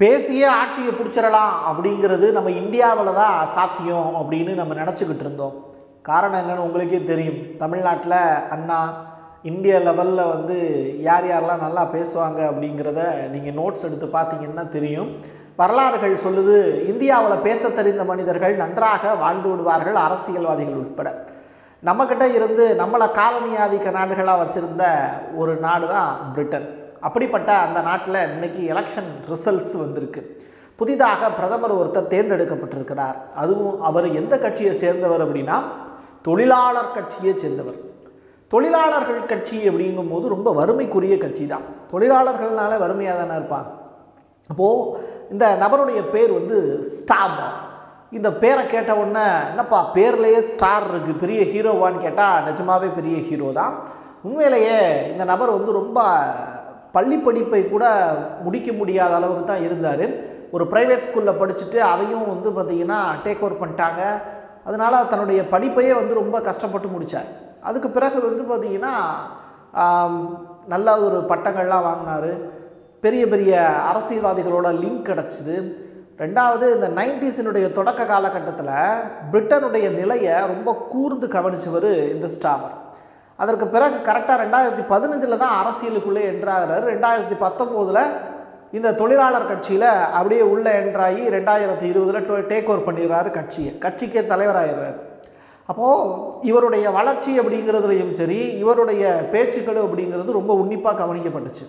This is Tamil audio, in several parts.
பேசியே ஆட்சியை பிடிச்சிடலாம் அப்படிங்கிறது நம்ம இந்தியாவில் தான் சாத்தியம் அப்படின்னு நம்ம நினச்சிக்கிட்டு இருந்தோம் காரணம் என்னன்னு உங்களுக்கே தெரியும் தமிழ்நாட்டில் அண்ணா இந்திய லெவலில் வந்து யார் யாரெல்லாம் நல்லா பேசுவாங்க அப்படிங்கிறத நீங்கள் நோட்ஸ் எடுத்து பார்த்தீங்கன்னா தெரியும் வரலாறுகள் சொல்லுது இந்தியாவில் பேச தெரிந்த மனிதர்கள் நன்றாக வாழ்ந்து விடுவார்கள் அரசியல்வாதிகள் உட்பட நம்மக்கிட்ட இருந்து நம்மளை காலனி ஆதிக்க நாடுகளாக வச்சுருந்த ஒரு நாடு தான் பிரிட்டன் அப்படிப்பட்ட அந்த நாட்டில் இன்னைக்கு எலெக்ஷன் ரிசல்ட்ஸ் வந்திருக்கு புதிதாக பிரதமர் ஒருத்தர் தேர்ந்தெடுக்கப்பட்டிருக்கிறார் அதுவும் அவர் எந்த கட்சியை சேர்ந்தவர் அப்படின்னா தொழிலாளர் கட்சியை சேர்ந்தவர் தொழிலாளர்கள் கட்சி அப்படிங்கும்போது ரொம்ப வறுமைக்குரிய கட்சி தான் தொழிலாளர்கள்னால வறுமையாக தானே இருப்பாங்க அப்போது இந்த நபருடைய பேர் வந்து ஸ்டாப் இந்த பேரை கேட்ட உடனே என்னப்பா பேர்லேயே ஸ்டார் இருக்குது பெரிய ஹீரோவான்னு கேட்டால் நிஜமாவே பெரிய ஹீரோ தான் உண்மையிலேயே இந்த நபர் வந்து ரொம்ப பள்ளி படிப்பை கூட முடிக்க முடியாத அளவுக்கு தான் இருந்தார் ஒரு ப்ரைவேட் ஸ்கூலில் படிச்சுட்டு அதையும் வந்து பார்த்திங்கன்னா டேக் ஓவர் பண்ணிட்டாங்க அதனால் தன்னுடைய படிப்பையே வந்து ரொம்ப கஷ்டப்பட்டு முடித்தார் அதுக்கு பிறகு வந்து பார்த்திங்கன்னா ஆம், நல்ல ஒரு பட்டங்கள்லாம் வாங்கினார் பெரிய பெரிய அரசியல்வாதிகளோட லிங்க் கிடச்சிது ரெண்டாவது இந்த நைன்டிஸினுடைய தொடக்க காலகட்டத்தில் பிரிட்டனுடைய நிலையை ரொம்ப கூர்ந்து கவனிச்சவர் இந்த ஸ்டாமர் அதற்கு பிறகு கரெக்டாக ரெண்டாயிரத்தி பதினஞ்சில் தான் அரசியலுக்குள்ளே என்ட்ராகிறார் ரெண்டாயிரத்தி பத்தொம்போதில் இந்த தொழிலாளர் கட்சியில் அப்படியே உள்ளே என்ட்ராகி ரெண்டாயிரத்தி இருபதில் டேக் ஓவர் பண்ணிடுறாரு கட்சியை கட்சிக்கே தலைவராகிறார் அப்போது இவருடைய வளர்ச்சி அப்படிங்கிறதுலையும் சரி இவருடைய பேச்சுக்கள் அப்படிங்கிறது ரொம்ப உன்னிப்பாக கவனிக்கப்பட்டுச்சு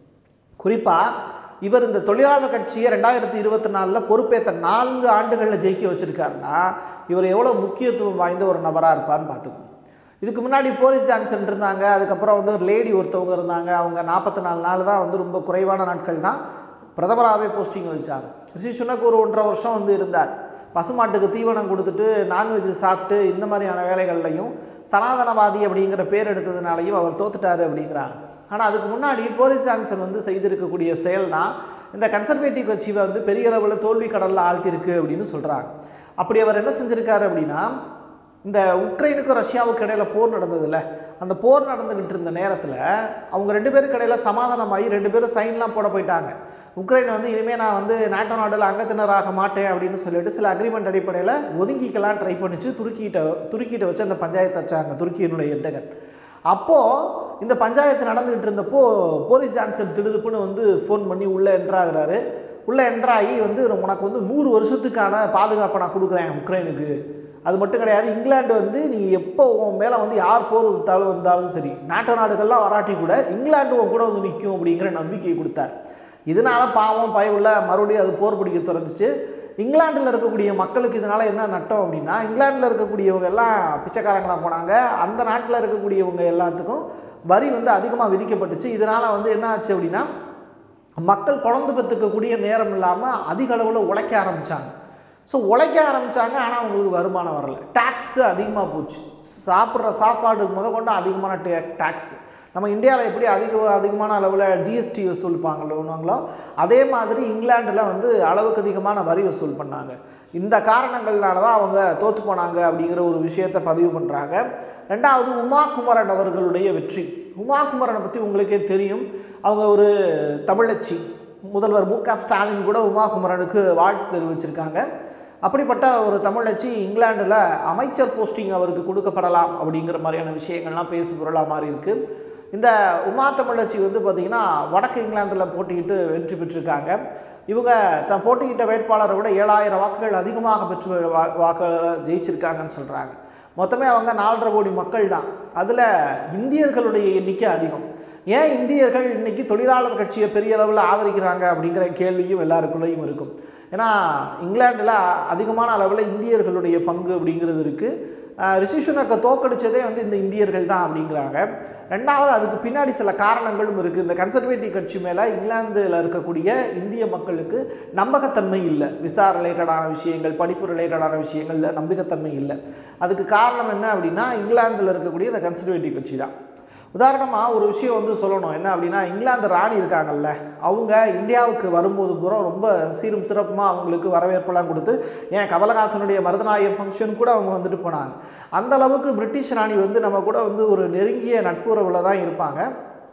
குறிப்பாக இவர் இந்த தொழிலாளர் கட்சியை ரெண்டாயிரத்தி இருபத்தி நாலில் பொறுப்பேற்ற நான்கு ஆண்டுகளில் ஜெயிக்க வச்சிருக்காருன்னா இவர் எவ்வளோ முக்கியத்துவம் வாய்ந்த ஒரு நபராக இருப்பார்னு பார்த்துக்கணும் இதுக்கு முன்னாடி போரிஸ் ஜான்சன் இருந்தாங்க அதுக்கப்புறம் வந்து ஒரு லேடி ஒருத்தவங்க இருந்தாங்க அவங்க நாற்பத்தி நாலு நாள் தான் வந்து ரொம்ப குறைவான நாட்கள் தான் பிரதமராகவே போஸ்டிங் வச்சாங்க ரிஷி சுனக் ஒரு ஒன்றரை வருஷம் வந்து இருந்தார் பசுமாட்டுக்கு தீவனம் கொடுத்துட்டு நான்வெஜ் சாப்பிட்டு இந்த மாதிரியான வேலைகள்லையும் சனாதனவாதி அப்படிங்கிற பேர் எடுத்ததுனாலையும் அவர் தோத்துட்டாரு அப்படிங்கிறாங்க ஆனால் அதுக்கு முன்னாடி போரிஸ் ஜான்சன் வந்து செய்திருக்கக்கூடிய செயல் தான் இந்த கன்சர்வேட்டிவ் கட்சியை வந்து பெரிய அளவில் தோல்வி கடலில் ஆழ்த்திருக்கு அப்படின்னு சொல்கிறாங்க அப்படி அவர் என்ன செஞ்சுருக்காரு அப்படின்னா இந்த உக்ரைனுக்கும் ரஷ்யாவுக்கு இடையில போர் நடந்ததுல அந்த போர் நடந்துகிட்டு இருந்த நேரத்தில் அவங்க ரெண்டு பேருக்கு இடையில சமாதானமாகி ரெண்டு பேரும் சைன்லாம் போட போயிட்டாங்க உக்ரைன் வந்து இனிமேல் நான் வந்து நாட்டோ நாட்டில் அங்கத்தினராக மாட்டேன் அப்படின்னு சொல்லிட்டு சில அக்ரிமெண்ட் அடிப்படையில் ஒதுங்கிக்கலாம் ட்ரை பண்ணிச்சு துருக்கிட்ட துருக்கிட்ட வச்சு அந்த பஞ்சாயத்து வச்சாங்க துருக்கியினுடைய எட்டகன் அப்போது இந்த பஞ்சாயத்து நடந்துகிட்டு இருந்தப்போ போரிஸ் ஜான்சன் திடுதுப்புன்னு வந்து ஃபோன் பண்ணி உள்ளே என்ட்ராகிறாரு உள்ளே என்ட்ராகி வந்து உனக்கு வந்து நூறு வருஷத்துக்கான பாதுகாப்பை நான் கொடுக்குறேன் உக்ரைனுக்கு அது மட்டும் கிடையாது இங்கிலாந்து வந்து நீ எப்போ உன் மேலே வந்து யார் போர் விட்டாலும் வந்தாலும் சரி நாட்டு நாடுகள்லாம் வராட்டி கூட இங்கிலாந்து உன் கூட வந்து நிற்கும் அப்படிங்கிற நம்பிக்கையை கொடுத்தார் இதனால பாவம் பயவுள்ள மறுபடியும் அது போர் பிடிக்க தொடர்ந்துச்சு இங்கிலாந்தில் இருக்கக்கூடிய மக்களுக்கு இதனால் என்ன நட்டம் அப்படின்னா இங்கிலாந்தில் இருக்கக்கூடியவங்க எல்லாம் பிச்சைக்காரங்களாக போனாங்க அந்த நாட்டில் இருக்கக்கூடியவங்க எல்லாத்துக்கும் வரி வந்து அதிகமாக விதிக்கப்பட்டுச்சு இதனால் வந்து என்ன ஆச்சு அப்படின்னா மக்கள் குழந்தை பெற்றுக்கக்கூடிய நேரம் இல்லாமல் அதிக அளவில் உழைக்க ஆரம்பித்தாங்க ஸோ உழைக்க ஆரம்பித்தாங்க ஆனால் அவங்களுக்கு வருமானம் வரல டேக்ஸு அதிகமாக போச்சு சாப்பிட்ற சாப்பாடு முத கொண்டு அதிகமான டே டேக்ஸ் நம்ம இந்தியாவில் எப்படி அதிக அதிகமான அளவில் ஜிஎஸ்டி வசூலிப்பாங்களோனாங்களோ அதே மாதிரி இங்கிலாண்டில் வந்து அளவுக்கு அதிகமான வரி வசூல் பண்ணாங்க இந்த காரணங்கள்னால தான் அவங்க தோற்று போனாங்க அப்படிங்கிற ஒரு விஷயத்தை பதிவு பண்ணுறாங்க ரெண்டாவது உமா குமரன் அவர்களுடைய வெற்றி உமா குமரனை பற்றி உங்களுக்கே தெரியும் அவங்க ஒரு தமிழச்சி முதல்வர் மு க ஸ்டாலின் கூட உமா குமரனுக்கு வாழ்த்து தெரிவிச்சிருக்காங்க அப்படிப்பட்ட ஒரு தமிழச்சி இங்கிலாண்டில் அமைச்சர் போஸ்டிங் அவருக்கு கொடுக்கப்படலாம் அப்படிங்கிற மாதிரியான விஷயங்கள்லாம் பேசு பொருளாக மாறி இருக்குது இந்த உமா தமிழச்சி வந்து பார்த்திங்கன்னா வடக்கு இங்கிலாந்தில் போட்டியிட்டு வெற்றி பெற்றிருக்காங்க இவங்க தான் போட்டியிட்ட வேட்பாளரை விட ஏழாயிரம் வாக்குகள் அதிகமாக பெற்று வா- வாக்கு ஜெயிச்சிருக்காங்கன்னு சொல்கிறாங்க மொத்தமே அவங்க நாலரை கோடி மக்கள் தான் அதில் இந்தியர்களுடைய எண்ணிக்கை அதிகம் ஏன் இந்தியர்கள் இன்னைக்கு தொழிலாளர் கட்சியை பெரிய அளவில் ஆதரிக்கிறாங்க அப்படிங்கிற கேள்வியும் எல்லாருக்குள்ளேயும் இருக்கும் ஏன்னா இங்கிலாண்டில் அதிகமான அளவில் இந்தியர்களுடைய பங்கு அப்படிங்கிறது இருக்குது ரிஷி சுனக்கை தோக்கடிச்சதே வந்து இந்த இந்தியர்கள் தான் அப்படிங்கிறாங்க ரெண்டாவது அதுக்கு பின்னாடி சில காரணங்களும் இருக்குது இந்த கன்சர்வேட்டிவ் கட்சி மேலே இங்கிலாந்தில் இருக்கக்கூடிய இந்திய மக்களுக்கு நம்பகத்தன்மை இல்லை விசா ரிலேட்டடான விஷயங்கள் படிப்பு ரிலேட்டடான விஷயங்கள்ல நம்பகத்தன்மை இல்லை அதுக்கு காரணம் என்ன அப்படின்னா இங்கிலாந்தில் இருக்கக்கூடிய இந்த கன்சர்வேட்டிவ் கட்சி தான் உதாரணமாக ஒரு விஷயம் வந்து சொல்லணும் என்ன அப்படின்னா இங்கிலாந்து ராணி இருக்காங்கல்ல அவங்க இந்தியாவுக்கு வரும்போது பூரா ரொம்ப சீரும் சிறப்புமாக அவங்களுக்கு வரவேற்பெல்லாம் கொடுத்து ஏன் கமலஹாசனுடைய மருதநாயகம் ஃபங்க்ஷன் கூட அவங்க வந்துட்டு போனாங்க அந்த அளவுக்கு பிரிட்டிஷ் ராணி வந்து நம்ம கூட வந்து ஒரு நெருங்கிய நட்புறவில் தான் இருப்பாங்க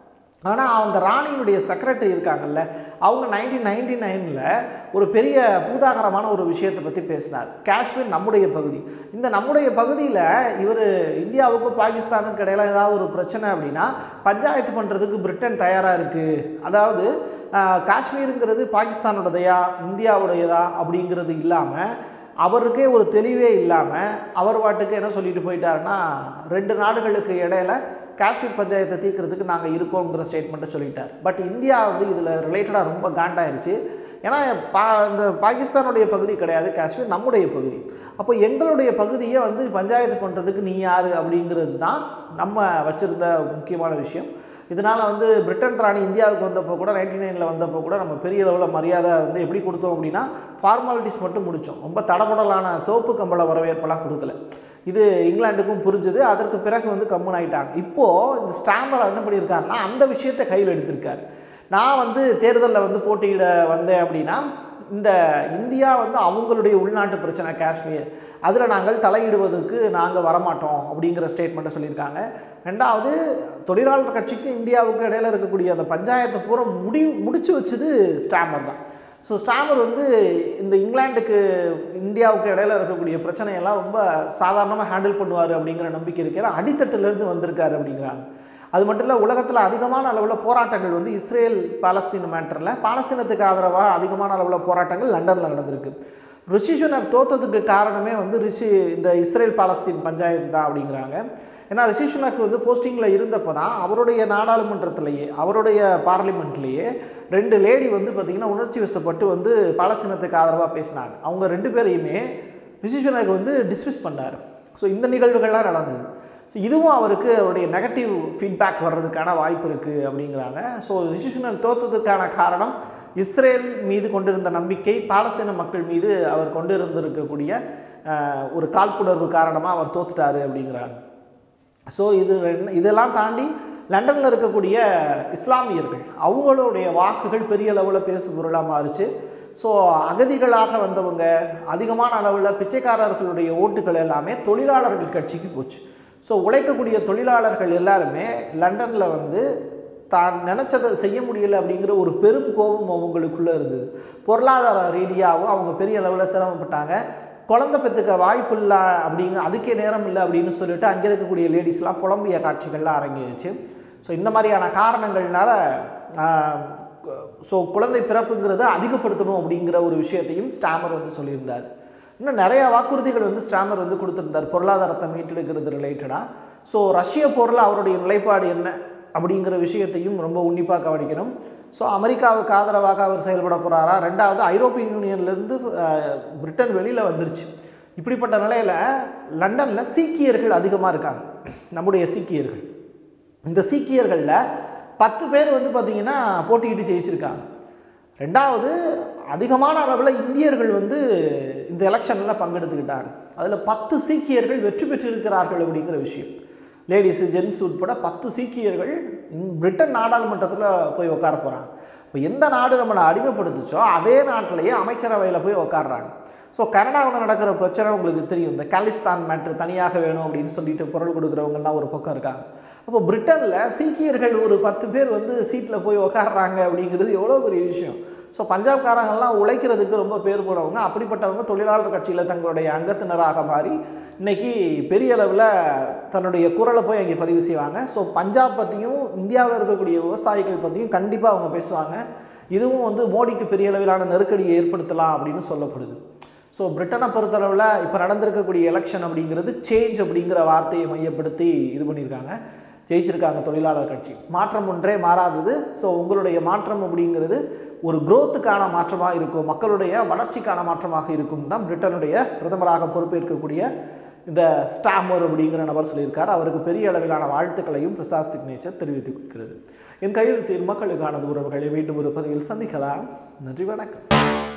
ஆனால் அந்த ராணியினுடைய செக்ரட்டரி இருக்காங்கல்ல அவங்க நைன்டீன் நைன்டி நைனில் ஒரு பெரிய பூதாகரமான ஒரு விஷயத்தை பற்றி பேசினார் காஷ்மீர் நம்முடைய பகுதி இந்த நம்முடைய பகுதியில் இவர் இந்தியாவுக்கும் பாகிஸ்தானுக்கும் இடையில ஏதாவது ஒரு பிரச்சனை அப்படின்னா பஞ்சாயத்து பண்ணுறதுக்கு பிரிட்டன் தயாராக இருக்குது அதாவது ஆஹ், காஷ்மீருங்கிறது பாகிஸ்தானோடதையா இந்தியாவுடையதா அப்படிங்கிறது இல்லாமல் அவருக்கே ஒரு தெளிவே இல்லாமல் அவர் பாட்டுக்கு என்ன சொல்லிட்டு போயிட்டாருன்னா ரெண்டு நாடுகளுக்கு இடையில காஷ்மீர் பஞ்சாயத்தை தீர்க்கறதுக்கு நாங்கள் இருக்கோங்கிற ஸ்டேட்மெண்ட்டை சொல்லிட்டார் பட் இந்தியா வந்து இதில் ரிலேட்டடாக ரொம்ப காண்டாயிருச்சு ஏன்னா பா இந்த பாகிஸ்தானுடைய பகுதி கிடையாது காஷ்மீர் நம்முடைய பகுதி அப்போ எங்களுடைய பகுதியை வந்து பஞ்சாயத்து பண்ணுறதுக்கு நீ யார் அப்படிங்கிறது தான் நம்ம வச்சுருந்த முக்கியமான விஷயம் இதனால் வந்து பிரிட்டன் ராணி இந்தியாவுக்கு வந்தப்போ கூட நைன்டி நைனில் வந்தப்போ கூட நம்ம பெரிய அளவில் மரியாதை வந்து எப்படி கொடுத்தோம் அப்படின்னா ஃபார்மாலிட்டிஸ் மட்டும் முடித்தோம் ரொம்ப தடபடலான சிவப்பு கம்பள வரவேற்பெல்லாம் கொடுக்கல இது இங்கிலாந்துக்கும் புரிஞ்சுது அதற்கு பிறகு வந்து கம்முன் ஆயிட்டாங்க இப்போது இந்த ஸ்டாமர் என்ன பண்ணியிருக்காருன்னா அந்த விஷயத்தை கையில் எடுத்திருக்காரு நான் வந்து தேர்தலில் வந்து போட்டியிட வந்தேன் அப்படின்னா இந்த இந்தியா வந்து அவங்களுடைய உள்நாட்டு பிரச்சனை காஷ்மீர் அதில் நாங்கள் தலையிடுவதற்கு நாங்கள் வரமாட்டோம் அப்படிங்கிற ஸ்டேட்மெண்ட்டை சொல்லியிருக்காங்க ரெண்டாவது தொழிலாளர் கட்சிக்கு இந்தியாவுக்கு இடையில இருக்கக்கூடிய அந்த பஞ்சாயத்தை பூரா முடி முடிச்சு வச்சது ஸ்டாமர் தான் ஸோ ஸ்டாமர் வந்து இந்த இங்கிலாந்துக்கு இந்தியாவுக்கு இடையில இருக்கக்கூடிய பிரச்சனையெல்லாம் ரொம்ப சாதாரணமாக ஹேண்டில் பண்ணுவார் அப்படிங்கிற நம்பிக்கை இருக்கு ஏன்னா அடித்தட்டுலேருந்து வந்திருக்காரு அப்படிங்கிறாங்க அது மட்டும் இல்லை உலகத்தில் அதிகமான அளவில் போராட்டங்கள் வந்து இஸ்ரேல் பாலஸ்தீன் மேட்டரில் பாலஸ்தீனத்துக்கு ஆதரவாக அதிகமான அளவில் போராட்டங்கள் லண்டனில் நடந்திருக்கு ரிஷி சுனக் தோத்ததுக்கு காரணமே வந்து ரிஷி இந்த இஸ்ரேல் பாலஸ்தீன் பஞ்சாயத்து தான் அப்படிங்கிறாங்க ஏன்னா ரிஷி சுனக் வந்து போஸ்டிங்கில் இருந்தப்போ தான் அவருடைய நாடாளுமன்றத்திலேயே அவருடைய பார்லிமெண்ட்லேயே ரெண்டு லேடி வந்து பார்த்திங்கன்னா உணர்ச்சி வசப்பட்டு வந்து பாலஸ்தீனத்துக்கு ஆதரவாக பேசினாங்க அவங்க ரெண்டு பேரையுமே ரிஷி சுனக் வந்து டிஸ்மிஸ் பண்ணார் ஸோ இந்த நிகழ்வுகள்லாம் நடந்தது ஸோ இதுவும் அவருக்கு அவருடைய நெகட்டிவ் ஃபீட்பேக் வர்றதுக்கான வாய்ப்பு இருக்குது அப்படிங்கிறாங்க ஸோ ரிஷி சுனக் தோத்ததுக்கான காரணம் இஸ்ரேல் மீது கொண்டிருந்த நம்பிக்கை பாலஸ்தீன மக்கள் மீது அவர் கொண்டிருந்திருக்கக்கூடிய அஹ், ஒரு காழ்ப்புணர்வு காரணமாக அவர் தோத்துட்டாரு அப்படிங்கிறாங்க ஸோ இது ரெண்டு- இதெல்லாம் தாண்டி லண்டனில் இருக்கக்கூடிய இஸ்லாமியர்கள் அவங்களுடைய வாக்குகள் பெரிய அளவில் பேசு பொருளாக மாறுச்சு ஸோ அகதிகளாக வந்தவங்க அதிகமான அளவில் பிச்சைக்காரர்களுடைய ஓட்டுகள் எல்லாமே தொழிலாளர்கள் கட்சிக்கு போச்சு ஸோ உழைக்கக்கூடிய தொழிலாளர்கள் எல்லாருமே லண்டனில் வந்து தான் நினச்சதை செய்ய முடியல அப்படிங்கிற ஒரு பெரும் கோபம் அவங்களுக்குள்ளே இருந்தது பொருளாதார ரீதியாகவும் அவங்க பெரிய அளவில் சிரமப்பட்டாங்க குழந்தை பெற்றுக்க வாய்ப்பு இல்லை அப்படிங்க அதுக்கே நேரம் இல்லை அப்படின்னு சொல்லிட்டு அங்கே இருக்கக்கூடிய லேடிஸ்லாம் புலம்பிய காட்சிகள்லாம் அரங்கேறிச்சு ஸோ இந்த மாதிரியான காரணங்கள்னால ஸோ குழந்தை பிறப்புங்கிறத அதிகப்படுத்தணும் அப்படிங்கிற ஒரு விஷயத்தையும் ஸ்டாமர் வந்து சொல்லியிருந்தார் இன்னும் நிறைய வாக்குறுதிகள் வந்து ஸ்டாமர் வந்து கொடுத்துருந்தார் பொருளாதாரத்தை மீட்டெடுக்கிறது ரிலேட்டடாக ஸோ ரஷ்ய போரில் அவருடைய நிலைப்பாடு என்ன அப்படிங்கிற விஷயத்தையும் ரொம்ப உன்னிப்பாக கவனிக்கணும் ஸோ அமெரிக்காவுக்கு ஆதரவாக அவர் செயல்பட போகிறாரா ரெண்டாவது ஐரோப்பியன் யூனியன்லேருந்து பிரிட்டன் வெளியில் வந்துருச்சு இப்படிப்பட்ட நிலையில் லண்டனில் சீக்கியர்கள் அதிகமாக இருக்காங்க நம்முடைய சீக்கியர்கள் இந்த சீக்கியர்களில் பத்து பேர் வந்து பார்த்திங்கன்னா போட்டியிட்டு ஜெயிச்சிருக்காங்க ரெண்டாவது அதிகமான அளவில் இந்தியர்கள் வந்து இந்த எலெக்ஷனில் பங்கெடுத்துக்கிட்டாங்க அதில் பத்து சீக்கியர்கள் வெற்றி பெற்றிருக்கிறார்கள் அப்படிங்கிற விஷயம் லேடிஸு ஜென்ஸ் உட்பட பத்து சீக்கியர்கள் இந்~ பிரிட்டன் நாடாளுமன்றத்தில் போய் உட்கார போகிறாங்க இப்போ எந்த நாடு நம்மளை அடிமைப்படுத்துச்சோ அதே நாட்டிலேயே அமைச்சரவையில் போய் உட்காடுறாங்க ஸோ கனடாவில் நடக்கிற பிரச்சனை உங்களுக்கு தெரியும் இந்த காலிஸ்தான் மேட்ரு தனியாக வேணும் அப்படின்னு சொல்லிட்டு குரல் கொடுக்குறவங்கலாம் ஒரு பக்கம் இருக்காங்க அப்போ பிரிட்டனில் சீக்கியர்கள் ஒரு பத்து பேர் வந்து சீட்டில் போய் உட்காடுறாங்க அப்படிங்கிறது எவ்வளோ பெரிய விஷயம் ஸோ பஞ்சாப்காரங்கள்லாம் உழைக்கிறதுக்கு ரொம்ப பேர் போனவங்க அப்படிப்பட்டவங்க தொழிலாளர் கட்சியில் தங்களுடைய அங்கத்தினராக மாறி இன்னைக்கு பெரிய அளவில் தன்னுடைய குரலை போய் அங்கே பதிவு செய்வாங்க ஸோ பஞ்சாப் பற்றியும் இந்தியாவில் இருக்கக்கூடிய விவசாயிகள் பற்றியும் கண்டிப்பாக அவங்க பேசுவாங்க இதுவும் வந்து மோடிக்கு பெரிய அளவிலான நெருக்கடியை ஏற்படுத்தலாம் அப்படின்னு சொல்லப்படுது ஸோ பிரிட்டனை பொறுத்தளவில் இப்போ நடந்திருக்கக்கூடிய எலெக்ஷன் அப்படிங்கிறது சேஞ்ச் அப்படிங்கிற வார்த்தையை மையப்படுத்தி இது பண்ணியிருக்காங்க ஜெயிச்சிருக்காங்க தொழிலாளர் கட்சி மாற்றம் ஒன்றே மாறாதது ஸோ உங்களுடைய மாற்றம் அப்படிங்கிறது ஒரு growth-க்கான மாற்றமாக இருக்கும் மக்களுடைய வளர்ச்சிக்கான மாற்றமாக இருக்கும் தான் பிரிட்டனுடைய பிரதமராக பொறுப்பேற்கக்கூடிய இந்த ஸ்டாமர் அப்படிங்கிற நபர் சொல்லியிருக்கார் அவருக்கு பெரிய அளவிலான வாழ்த்துக்களையும் பிரசாத் சிக்னேச்சர் தெரிவித்துக் கொள்கிறது என் கையெழுத்தில் மக்களுக்கானது உறவுகளை மீண்டும் ஒரு பதிவில் சந்திக்கலாம் நன்றி வணக்கம்